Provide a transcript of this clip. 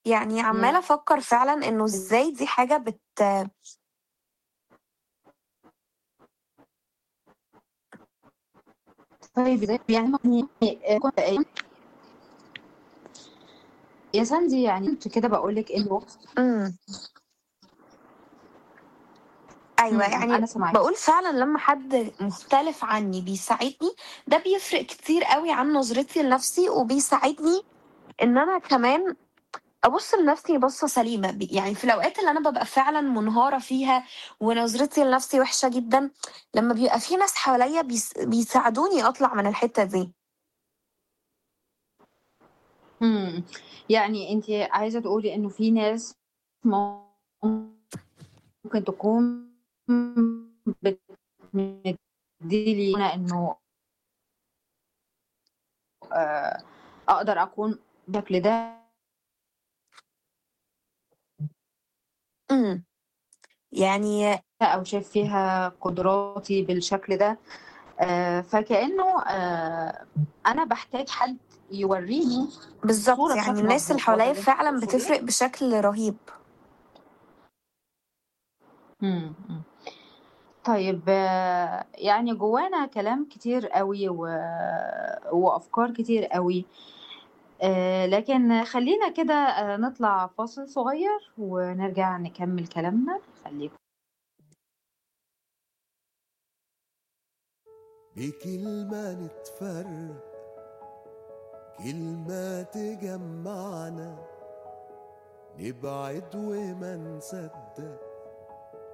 يعني عمّالة إمم. أفكّر فعلًا إنه إزاي دي حاجة بت طيب إزاي يعني يا ساندي يعني كنت كده باقول لِك إنه إمم. أيوه، إمم، إمم، يعني أنا سامعاكِ. باقول فعلًا لمّا حد مختلف عني بيساعدني، ده بيفرق كتير أوي عن نظرتي لنفسي، وبيساعدني إن أنا كمان أبُص لنفسي بصّة سليمة، ب يعني في الأوقات اللي أنا بابقى فعلًا منهارة فيها ونظرتي لنفسي وحشة جدًا، لمّا بيبقى في ناس حواليّا بيس بيساعدوني أطلع من الحتّة دي. إمم، يعني أنتِ عايزة تقولي إنه في ناس ممكن تكون بتمدّي لي أنا إنه آآ أقدر أكون بالشكل ده إمم، يعني أو شايف فيها قدراتي بالشكل ده، آآ فكأنه آآ أنا باحتاج حد يورّيني بالضبط، الصورة يعني بشكل الناس اللي مضبوط، هو ده حواليّا اللي أنتِ فعلًا تقصديه؟ بتفرق بشكل رهيب. إمم، إمم. طيب يعني جوانا كلام كتير أوي و وأفكار كتير أوي، آآ لكن خلّينا كده آآ نطلع فاصل صغير ونرجع نكمّل كلامنا، خليكم بكلمة نتفرّق، كلمة تجمّعنا، نبعد وما نصدّق